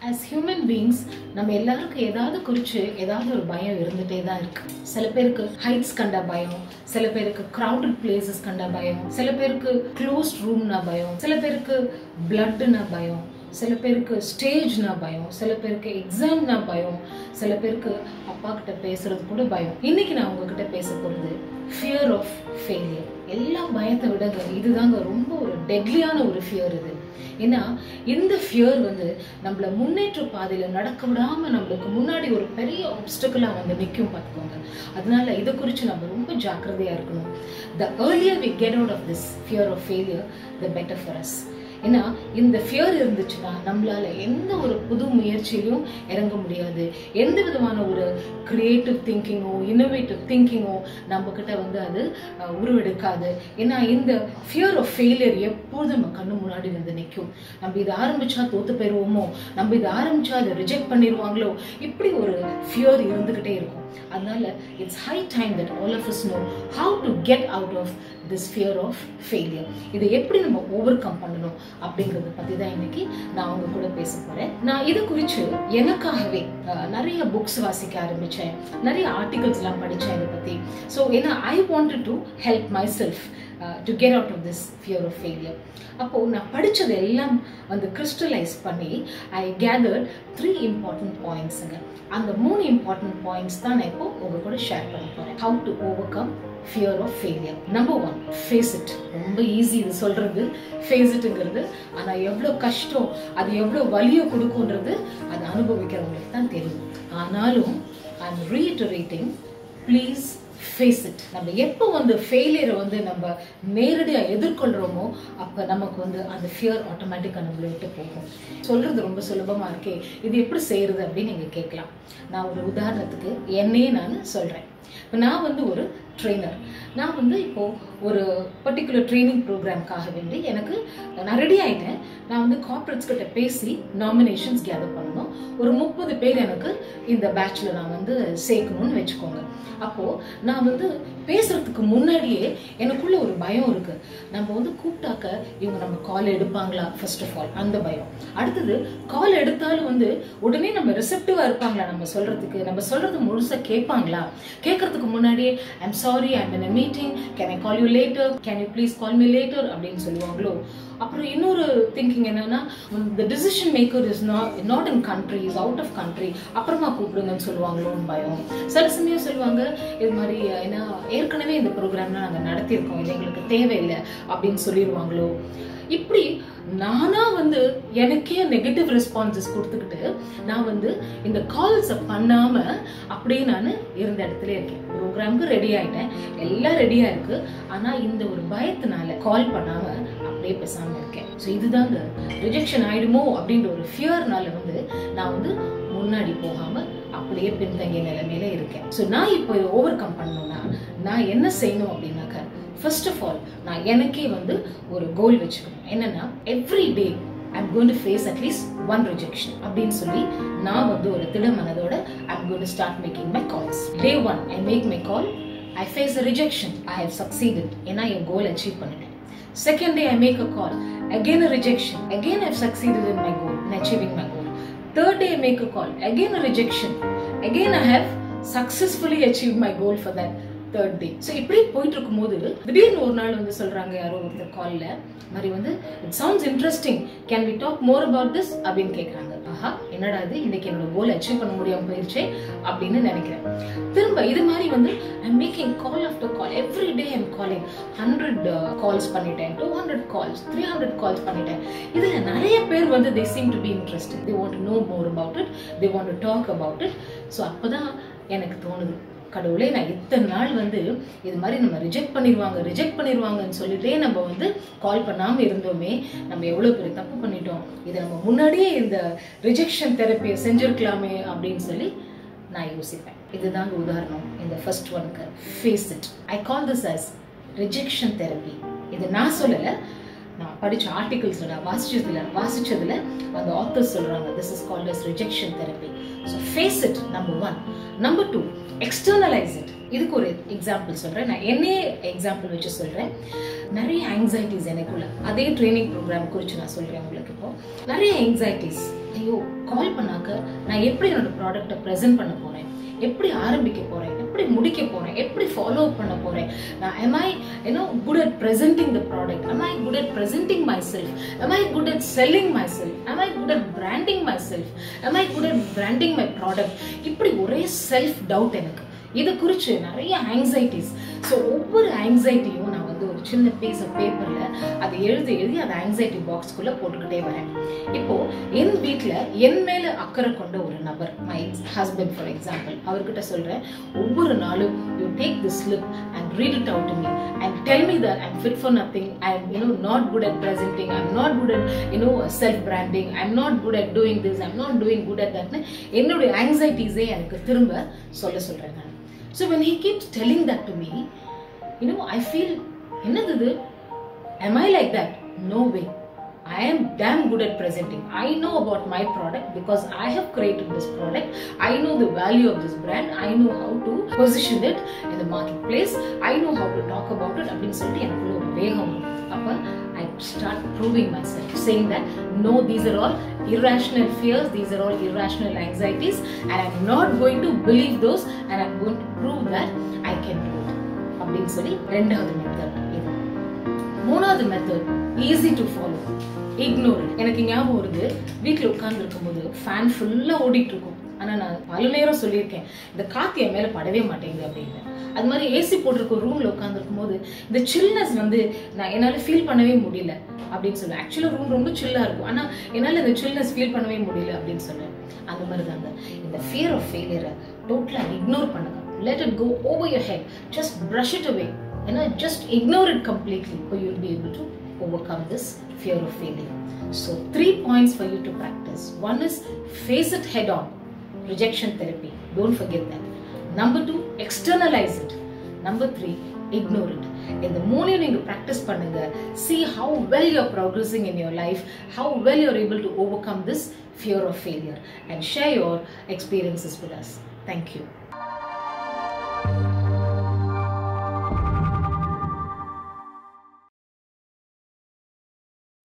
As human beings நம்ம எல்லாருக்கும் ஏதாவது குறித்து ஏதாவது ஒரு பயம் இருந்துகிட்டே தான் இருக்கு சில பேருக்கு ஹைட்ஸ் கண்ட பயம் சில பேருக்கு க்ரௌடட் பிளேசஸ் கண்ட பயம் சில பேருக்கு க்ளோஸ்ட் ரூம்னா பயம் சில பேருக்கு பிளட்னா பயம் சில பேருக்கு ஸ்டேஜ்னா பயம் சில பேருக்கு எக்ஸாம்னா பயம் சில பேருக்கு அப்பா கிட்ட பேசுறது கூட பயம் இன்னைக்கு நான் உங்ககிட்ட பேச போகிறது ஃபியர் ஆஃப் ஃபெயிலியர் எல்லா பயத்தை விடங்க இதுதாங்க ரொம்ப ஒரு டெட்லியான ஒரு ஃபியர் இது ஏன்னா இந்த ஃபியர் வந்து நம்மள முன்னேற்ற பாதையில நடக்க விடாம நம்மளுக்கு முன்னாடி ஒரு பெரிய ஆப்ஸ்டக்கிளா வந்து நிற்கும் பார்த்துக்கோங்க அதனால இதை குறித்து நம்ம ரொம்ப ஜாக்கிரதையா இருக்கணும் the earlier we get out of this fear of failure the better for us ஏன்னா இந்த ஃபியர் இருந்துச்சுன்னா நம்மளால எந்த ஒரு புது முயற்சியிலும் இறங்க முடியாது எந்த விதமான ஒரு கிரியேட்டிவ் திங்கிங்கோ இன்னோவேட்டிவ் திங்கிங்கோ நம்ம கிட்ட வந்து அது அஹ், உருவெடுக்காது ஏன்னா இந்த ஃபியர் ஆஃப் ஃபெயிலியர் எப்போதும் நம்ம கண்ணு முன்னாடி வந்து நிற்கும் நம்ம இதை ஆரம்பிச்சா தோத்து போயிடுவோமோ நம்ம இதை ஆரம்பிச்சா அதை ரிஜெக்ட் பண்ணிடுவாங்களோ இப்படி ஒரு ஃபியர் இருந்துகிட்டே இருக்கும் அதனால it's high time that all of us know how to get out of this fear of failure இதை எப்படி நம்ம ஓவர் கம் பண்ணணும் அப்படிங்கறத பத்தி தான் இன்னைக்கு நான் உங்க கூட பேச போறேன் நான் இது குறித்து எனக்காகவே அஹ், நிறைய புக்ஸ் வாசிக்க ஆரம்பிச்சேன் நிறைய ஆர்டிகல்ஸ் எல்லாம் படிச்சேன் இதை பத்தி ஸோ ஏன்னா I wanted to help myself to get out of this fear of failure அப்போ நான் படிச்சது எல்லாம் வந்து கிறிஸ்டலைஸ் பண்ணி ஐ கேதர்ட் த்ரீ இம்பார்ட்டன்ட் பாயிண்ட்ஸுங்க அந்த மூணு இம்பார்ட்டன்ட் பாயிண்ட்ஸ் தான் நான் இப்போ உங்க கூட ஷேர் பண்ண போறேன் how to overcome fear of failure number one face it ரொம்ப ஈஸி இது சொல்றது ஃபேஸ் இட்டுங்கிறது ஆனால் எவ்வளோ கஷ்டம் அது எவ்வளோ வலியை கொடுக்குன்றது அதை அனுபவிக்கிறவங்களுக்கு தான் தெரியும் ஆனாலும் I am reiterating please face it நம்ம எப்போ வந்து ஃபெயிலியரை வந்து நம்ம நேரடியாக எதிர்கொள்கிறோமோ அப்போ நமக்கு வந்து அந்த ஃபியர் ஆட்டோமேட்டிக்காக நம்மளை விட்டு போகும் சொல்கிறது ரொம்ப சுலபமாக இருக்கே இது எப்படி செய்கிறது அப்படின்னு நீங்கள் கேட்கலாம் நான் ஒரு உதாரணத்துக்கு என்னையே நான் சொல்கிறேன் இப்போ நான் வந்து ஒரு ட்ரெயினர் நான் வந்து இப்போது ஒரு பர்டிகுலர் ட்ரைனிங் ப்ரோக்ராம்க்காக வேண்டி எனக்கு நான் ரெடி ஆகிட்டேன் நான் வந்து கார்ப்பரேட்ஸ் கிட்ட பேசி நாமினேஷன்ஸ் கேதர் பண்ணணும் ஒரு முப்பது பேர் எனக்கு இந்த பேட்சில் நான் வந்து சேர்க்கணும்னு வச்சுக்கோங்க அப்போது நான் வந்து பேசுறதுக்கு முன்னாடியே எனக்குள்ள ஒரு பயம் இருக்கு நம்ம வந்து கூப்பிட்டாக்க இவங்க நம்ம கால் எடுப்பாங்களா ஃபர்ஸ்ட் ஆஃப் ஆல் அந்த பயம் அடுத்தது கால் எடுத்தாலும் வந்து உடனே நம்ம ரிசெப்டிவா இருப்பாங்களா நம்ம சொல்றதுக்கு நம்ம சொல்றது முழுசா கேட்பாங்களா கேட்கறதுக்கு முன்னாடியே I'm sorry I'm in meeting can I call you later can you please call me later அப்படின்னு சொல்லுவாங்களோ அப்புறம் இன்னொரு திங்கிங் என்னன்னா the decision maker is not not in country is out of country அப்புறமா கூப்பிடுங்கன்னு சொல்லுவாங்களோன்னு பயம் சில சமயம் சொல்லுவாங்க இது மாதிரி ஏன்னா ஏற்கனவே இந்த ப்ரோக்ராம்லாம் நாங்கள் நடத்தியிருக்கோம் இது எங்களுக்கு தேவையில்லை அப்படின்னு சொல்லிடுவாங்களோ இப்படி நானா வந்து எனக்கே நெகட்டிவ் ரெஸ்பான்சஸ் கொடுத்துக்கிட்டு நான் வந்து இந்த கால்ஸை பண்ணாம அப்படியே நான் இருந்த இடத்துல இருக்கேன் ப்ரோக்ராமுக்கு ரெடி ஆயிட்டேன் எல்லாம் ரெடியா இருக்கு ஆனா இந்த ஒரு பயத்தினால கால் பண்ணாம அப்படியே பேசாம இருக்கேன் ஸோ இதுதாங்க ரிஜெக்ஷன் ஆயிடுமோ அப்படின்ற ஒரு ஃபியர்னால வந்து நான் வந்து முன்னாடி போகாம அப்படியே பின்தங்கிய நிலைமையில இருக்கேன் ஸோ நான் இப்போ இதை ஓவர் கம் பண்ணணும்னா நான் என்ன செய்யணும் அப்படின்னாக்க ஃபர்ஸ்ட் ஆஃப் ஆல் நான் எனக்கே வந்து ஒரு கோல் வச்சுக்கணும் என்னன்னா every day I'm going to face at least one rejection அப்படின்னு சொல்லி நான் வந்து ஒரு திட மனதோட I'm going to start making my calls day one I make my call I face a rejection I have succeeded ஏன்னா என் கோல் அச்சீவ் பண்ணிட்டேன் second day I make a call again a rejection again I've succeeded in my goal in achieving my goal Third day, I make a call. Again, a rejection. Again, I have successfully achieved my goal for that third day so இப்படி போயிட்டு இருக்கும்போது திடீர்னு ஒரு நாள் வந்து சொல்றாங்க யாரோ ஒருத்தர் காலில் மாதிரி வந்து it sounds interesting can we talk more about this அப்படின்னு கேட்குறாங்க ஆஹா என்னடா இது இன்னைக்கு என்னோட கோல் அச்சீவ் பண்ண முடியாம போயிருச்சே அப்படின்னு நினைக்கிறேன் திரும்ப இது மாதிரி வந்து I'm making call after call every day I'm calling hundred calls பண்ணிட்டேன் two hundred calls three hundred calls பண்ணிட்டேன் இதுல நிறைய பேர் வந்து they seem to be interesting they want to know more about it they want to talk about it so அப்போதான் எனக்கு தோணுது கடவுளே நான் இத்தனை நாள் வந்து இது மாதிரி நம்ம ரிஜெக்ட் பண்ணிடுவாங்க ரிஜெக்ட் பண்ணிடுவாங்கன்னு சொல்லிட்டே நம்ம வந்து கால் பண்ணாமல் இருந்தோமே நம்ம எவ்வளோ பெரிய தப்பு பண்ணிட்டோம் இதை நம்ம முன்னாடியே இந்த ரிஜெக்ஷன் தெரப்பியை செஞ்சிருக்கலாமே அப்படின்னு சொல்லி நான் யோசிப்பேன் இதுதாங்க உதாரணம் இந்த ஃபர்ஸ்ட் ஒனுக்கு face it I call this as rejection therapy இது நான் சொல்லலை நான் படித்த ஆர்டிகல்ஸில் நான் வாசிச்சதுல வாசிச்சதுல அந்த ஆத்தர்ஸ் சொல்கிறாங்க this is called as rejection therapy so face it number one number two externalize it இதுக்கு ஒரு எக்ஸாம்பிள் சொல்கிறேன் நான் என்னையே எக்ஸாம்பிள் வச்சு சொல்கிறேன் நிறைய ஆங்ஸைட்டிஸ் எனக்குள்ள அதே ட்ரைனிங் ப்ரோக்ராம் குறித்து நான் சொல்கிறேன் உங்களுக்கு இப்போ நிறைய ஆங்ஸைட்டிஸ் ஐயோ கால் பண்ணாக்க நான் எப்படி என்னோட ப்ராடக்ட்டை ப்ரெசென்ட் பண்ண போகிறேன் எப்படி ஆரம்பிக்க போகிறேன் எப்படி முடிக்க போகிறேன் எப்படி ஃபாலோ பண்ண போகிறேன் நான் am I you know good at presenting the product am I good at presenting myself am I good at selling myself am I good at branding myself am I good at branding my product இப்படி ஒரே self doubt எனக்கு இதை குறித்து நிறைய anxieties so ஒவ்வொரு ஆங்ஸைட்டியும் நான் வந்து ஒரு சின்ன பீஸ் ஆஃப் பேப்பரில் அதை எழுதி எழுதி அந்த ஆங்ஸைட்டி பாக்ஸ்க்குள்ளே போட்டுக்கிட்டே வரேன் இப்போ என் வீட்டில் என் மேலே அக்கறை கொண்ட ஒரு நபர் மை ஹஸ்பண்ட் ஃபார் எக்ஸாம்பிள் அவர்கிட்ட சொல்கிறேன் ஒவ்வொரு நாளும் you take the slip and read it out me and tell me that I'm fit for nothing I am you know not good at presenting I am not good at you know self branding I am not good at doing this I am not doing good at தட்னு என்னுடைய ஆங்ஸைட்டிஸே எனக்கு திரும்ப சொல்ல சொல்கிறேன் நான் so when he keeps telling that to me you know I feel என்னது இது am I like that? No way. I am damn good at presenting. I know about my product because I have created this product. I know the value of this brand. I know how to position it in the marketplace. I know how to talk about it. அப்படின்னு சொல்லிட்டு எனக்குள்ள ஒரு வேகம் வரும். அப்ப I start proving myself, saying that no, these are all irrational fears, these are all irrational anxieties, and I'm not going to believe those, and I'm going to prove that I can do it. அப்படின்னு சொல்லி ரெண்டாவது method இது மூணாவது method easy to follow ignore எனக்கு ஞாபகம் வருது வீட்டில் உட்கார்ந்து இருக்கும்போது ஃபேன் ஃபுல்லாக ஓடிட்டு இருக்கும் ஆனால் நான் பல நேரம் சொல்லியிருக்கேன் இந்த காற்று என் மேலே படவே மாட்டேங்குது அப்படின்னு அது மாதிரி ஏசி போட்டிருக்க ரூமில் உட்காந்துருக்கும் போது இந்த சில்னஸ் வந்து நான் என்னால் ஃபீல் பண்ணவே முடியல அப்படின்னு சொல்லுவேன் ஆக்சுவலாக ரூம் ரொம்ப சில்லாக இருக்கும் ஆனால் என்னால் இந்த சில்னஸ் ஃபீல் பண்ணவே முடியல அப்படின்னு சொல்லுவேன் அந்த மாதிரி தாங்க இந்த ஃபியர் ஆஃப் ஃபெயிலியரை டோட்டலாக இக்னோர் பண்ணுங்க let it go over your head just brush it away you know just ignore it completely or you'll be able to overcome this fear of failure so three points for you to practice one is face it head on rejection therapy don't forget that number two externalize it number three ignore it இந்த மூணையும் நீங்க practice பண்ணுங்க see how well you're progressing in your life how well you're able to overcome this fear of failure and share your experiences with us thank you